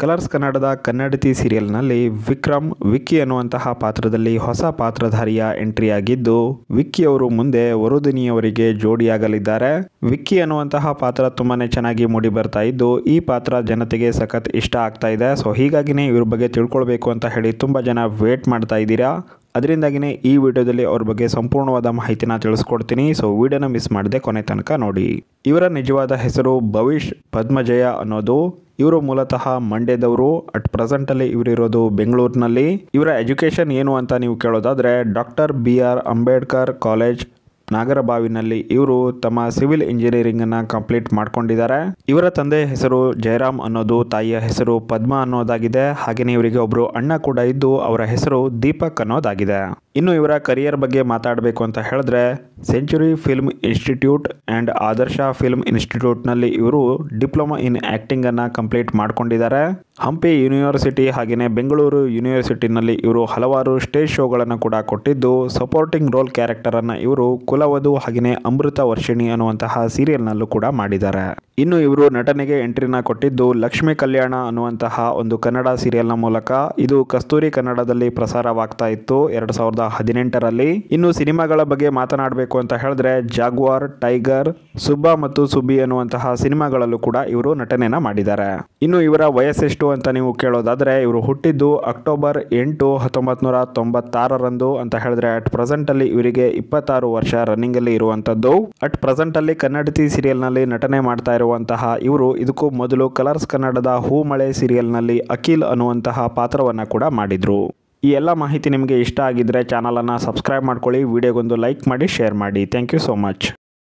colours ಕನ್ನಡದ ಕನ್ನಡತಿ ಸೀರಿಯಲ್ನಲ್ಲಿ ವಿಕ್ರಮ್ ವಿಕ್ಕಿ ಅನ್ನುವಂತಹ ಪಾತ್ರದಲ್ಲಿ ಹೊಸ ಪಾತ್ರಧಾರಿಯ ಎಂಟ್ರಿ ಆಗಿದ್ದು ವಿಕ್ಕಿ ಅವರು ಮುಂದೆ ವರುದಿನಿಯವರಿಗೆ ಜೋಡಿಯಾಗಲಿದ್ದಾರೆ ವಿಕ್ಕಿ ಅನ್ನುವಂತಹ ಪಾತ್ರ ತುಂಬಾನೇ ಚೆನ್ನಾಗಿ ಮೂಡಿ ಬರ್ತಾ ಇದ್ದು ಈ ಪಾತ್ರ ಜನತೆಗೆ ಸಖತ್ ಇಷ್ಟ ಆಗ್ತಾ ಇದೆ ಸೊ ಹೀಗಾಗಿನೇ ಇವ್ರ ಬಗ್ಗೆ ತಿಳ್ಕೊಳ್ಬೇಕು ಅಂತ ಹೇಳಿ ತುಂಬಾ ಜನ ವೇಟ್ ಮಾಡ್ತಾ ಇದ್ದೀರಾ ಅದರಿಂದಾಗಿನೇ ಈ ವಿಡಿಯೋದಲ್ಲಿ ಅವ್ರ ಬಗ್ಗೆ ಸಂಪೂರ್ಣವಾದ ಮಾಹಿತಿನ ತಿಳಿಸ್ಕೊಡ್ತೀನಿ ಸೊ ವಿಡಿಯೋನ ಮಿಸ್ ಮಾಡದೆ ಕೊನೆ ತನಕ ನೋಡಿ ಇವರ ನಿಜವಾದ ಹೆಸರು ಭವಿಷ್ ಪದ್ಮಜಯ ಅನ್ನೋದು ಇವರು ಮೂಲತಃ ಮಂಡ್ಯದವರು ಅಟ್ ಪ್ರೆಸೆಂಟಲ್ಲಿ ಇವರಿರೋದು ಬೆಂಗಳೂರಿನಲ್ಲಿ ಇವರ ಎಜುಕೇಷನ್ ಏನು ಅಂತ ನೀವು ಕೇಳೋದಾದರೆ doctor B R Ambedkar college ನಾಗರಬಾವಿನಲ್ಲಿ ಇವರು ತಮ್ಮ ಸಿವಿಲ್ ಇಂಜಿನಿಯರಿಂಗ್ ಅನ್ನ ಕಂಪ್ಲೀಟ್ ಮಾಡ್ಕೊಂಡಿದ್ದಾರೆ ಇವರ ತಂದೆ ಹೆಸರು ಜಯರಾಮ್ ಅನ್ನೋದು ತಾಯಿಯ ಹೆಸರು ಪದ್ಮ ಅನ್ನೋದಾಗಿದೆ ಹಾಗೆಯೇ ಇವರಿಗೆ ಒಬ್ರು ಅಣ್ಣ ಕೂಡ ಇದ್ದು ಅವರ ಹೆಸರು ದೀಪಕ್ ಅನ್ನೋದಾಗಿದೆ ಇನ್ನು ಇವರ ಕರಿಯರ್ ಬಗ್ಗೆ ಮಾತಾಡಬೇಕು ಅಂತ ಹೇಳಿದ್ರೆ century film institute and Adarsh film ಇನ್ಸ್ಟಿಟ್ಯೂಟ್ನಲ್ಲಿ ಇವರು ಡಿಪ್ಲೊಮಾ ಇನ್ ಆ್ಯಕ್ಟಿಂಗ್ ಅನ್ನ ಕಂಪ್ಲೀಟ್ ಮಾಡ್ಕೊಂಡಿದ್ದಾರೆ ಹಂಪಿ ಯೂನಿವರ್ಸಿಟಿ ಹಾಗೆಯೇ ಬೆಂಗಳೂರು ಯೂನಿವರ್ಸಿಟಿನಲ್ಲಿ ಇವರು ಹಲವಾರು ಸ್ಟೇಜ್ ಶೋಗಳನ್ನು ಕೂಡ ಕೊಟ್ಟಿದ್ದು ಸಪೋರ್ಟಿಂಗ್ ರೋಲ್ ಕ್ಯಾರೆಕ್ಟರ್ ಅನ್ನ ಇವರು ಕುಲವಧು ಹಾಗೆಯೇ ಅಮೃತ ವರ್ಷಿಣಿ ಅನ್ನುವಂತಹ ಸೀರಿಯಲ್ನಲ್ಲೂ ಕೂಡ ಮಾಡಿದ್ದಾರೆ ಇನ್ನು ಇವರು ನಟನೆಗೆ ಎಂಟ್ರಿನ ಕೊಟ್ಟಿದ್ದು ಲಕ್ಷ್ಮೀ ಕಲ್ಯಾಣ ಅನ್ನುವಂತಹ ಒಂದು ಕನ್ನಡ ಸೀರಿಯಲ್ನ ಮೂಲಕ ಇದು ಕಸ್ತೂರಿ ಕನ್ನಡದಲ್ಲಿ ಪ್ರಸಾರವಾಗ್ತಾ ಇತ್ತು ಎರಡು ಸಾವಿರದ ಹದಿನೆಂಟರಲ್ಲಿ ಇನ್ನು ಸಿನಿಮಾಗಳ ಬಗ್ಗೆ ಮಾತನಾಡಬೇಕು ಅಂತ ಹೇಳಿದ್ರೆ ಜಾಗ್ವಾರ್ ಟೈಗರ್ ಸುಬ್ಬಾ ಮತ್ತು ಸುಬ್ಬಿ ಅನ್ನುವಂತಹ ಸಿನಿಮಾಗಳಲ್ಲೂ ಕೂಡ ಇವರು ನಟನೆನ ಮಾಡಿದ್ದಾರೆ ಇನ್ನು ಇವರ ವಯಸ್ಸೆಷ್ಟು ಅಂತ ನೀವು ಕೇಳೋದಾದ್ರೆ ಇವರು ಹುಟ್ಟಿದ್ದು ಅಕ್ಟೋಬರ್ ಎಂಟು ಹತ್ತೊಂಬತ್ತು ನೂರ ತೊಂಬತ್ತಾರರಂದು ಅಂತ ಹೇಳಿದ್ರೆ ಅಟ್ ಪ್ರೆಸೆಂಟ್ ಅಲ್ಲಿ ಇವರಿಗೆ ಇಪ್ಪತ್ತಾರು ವರ್ಷ ರನ್ನಿಂಗ್ ಅಲ್ಲಿ ಇರುವಂತದ್ದು ಅಟ್ ಪ್ರೆಸೆಂಟ್ ಅಲ್ಲಿ ಕನ್ನಡತಿ ಸೀರಿಯಲ್ ನಲ್ಲಿ ನಟನೆ ಮಾಡ್ತಾ ಇರುವಂತಹ ಇವರು ಇದಕ್ಕೂ ಮೊದಲು ಕಲರ್ಸ್ ಕನ್ನಡದ ಹೂ ಮಳೆ ಸೀರಿಯಲ್ ನಲ್ಲಿ ಅಖಿಲ್ ಅನ್ನುವಂತಹ ಪಾತ್ರವನ್ನ ಕೂಡ ಮಾಡಿದ್ರು ಈ ಎಲ್ಲ ಮಾಹಿತಿ ನಿಮಗೆ ಇಷ್ಟ ಆಗಿದ್ರೆ ಚಾನಲನ್ನು ಸಬ್ಸ್ಕ್ರೈಬ್ ಮಾಡ್ಕೊಳ್ಳಿ ವಿಡಿಯೋಗೊಂದು ಲೈಕ್ ಮಾಡಿ ಶೇರ್ ಮಾಡಿ ಥ್ಯಾಂಕ್ ಯು ಸೋ ಮಚ್